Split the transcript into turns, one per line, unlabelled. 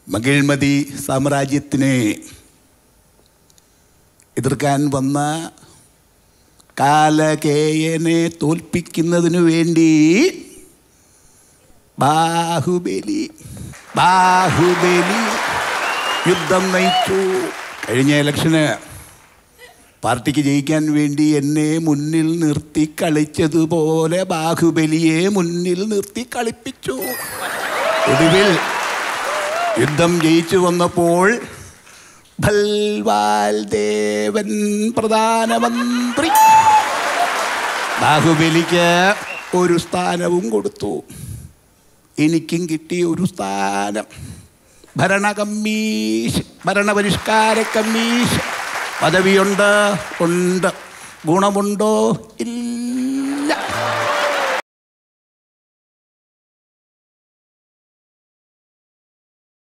മകിഴ്മതി സാമ്രാജ്യത്തിനെ എതിർക്കാൻ വന്ന കാലകേയനെ തോൽപ്പിക്കുന്നതിനു വേണ്ടി ബാഹുബലി ബാഹുബലി യുദ്ധം നയിച്ചു കഴിഞ്ഞ ഇലക്ഷന് പാർട്ടിക്ക് ജയിക്കാൻ വേണ്ടി എന്നെ മുന്നിൽ നിർത്തി കളിച്ചതുപോലെ ബാഹുബലിയെ മുന്നിൽ നിർത്തി കളിപ്പിച്ചു ഒടുവിൽ യുദ്ധം ജയിച്ചു വന്നപ്പോൾ ഭൽവാൽ ദേവൻ പ്രധാനമന്ത്രി ബാഹുബലിക്ക് ഒരു സ്ഥാനവും കൊടുത്തു എനിക്കും കിട്ടി ഒരു സ്ഥാനം ഭരണ കമ്മീഷൻ ഭരണപരിഷ്കാര കമ്മീഷൻ പദവിയുണ്ട് ഉണ്ട് ഗുണമുണ്ടോ ഇല്ല